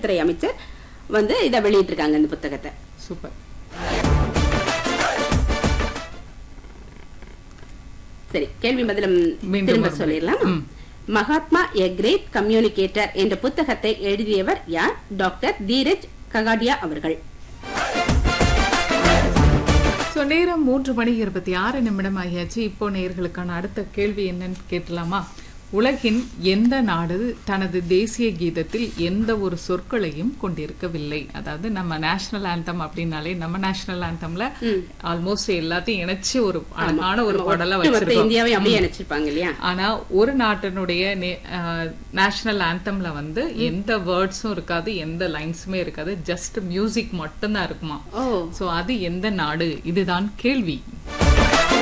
விளையாட்டுத்துறை அமைச்சர் வந்து இதை வெளியிட்டிருக்காங்க இந்த புத்தகத்தை சூப்பர் சரி கேள்வி பதிலும் மீண்டும் திரும்ப ஒரு முறை. சொல்லிடலாம் ம். மகாத்மா எ கிரேட் கம்யூனிகேட்டர் என்ற புத்தகத்தை எழுதியவர் யார் டாக்டர் தீரஜ் ககாடியா அவர்கள் ஸோ நேரம் மூன்று மணி இருபத்தி ஆறு நிமிடம் ஆகியாச்சு இப்போ நேயர்களுக்கான அடுத்த கேள்வி என்னன்னு கேட்கலாமா உலகின் எந்த நாடு தனது தேசிய கீதத்தில் எந்த ஒரு சொற்களையும் கொண்டிருக்கவில்லை அதாவது நம்ம நேஷனல் ஆந்தம் அப்படின்னாலே நம்ம நேஷனல் ஆந்தம்ல ஆல்மோஸ்ட் எல்லாத்தையும் இணைச்சு ஒரு அழகான ஒரு பாடலா ஒட்டுமொத்த வச்சிருக்கோம் இந்தியாவை அப்படியே நினைச்சிருப்பாங்க இல்லையா ஆனா ஒரு நாட்டினுடைய நேஷனல் ஆந்தம்ல வந்து எந்த வேர்ட்ஸும் இருக்காது எந்த லைன்ஸுமே இருக்காது ஜஸ்ட் மியூசிக் மட்டும்தான் இருக்குமா ஓ சோ அது எந்த நாடு இதுதான் கேள்வி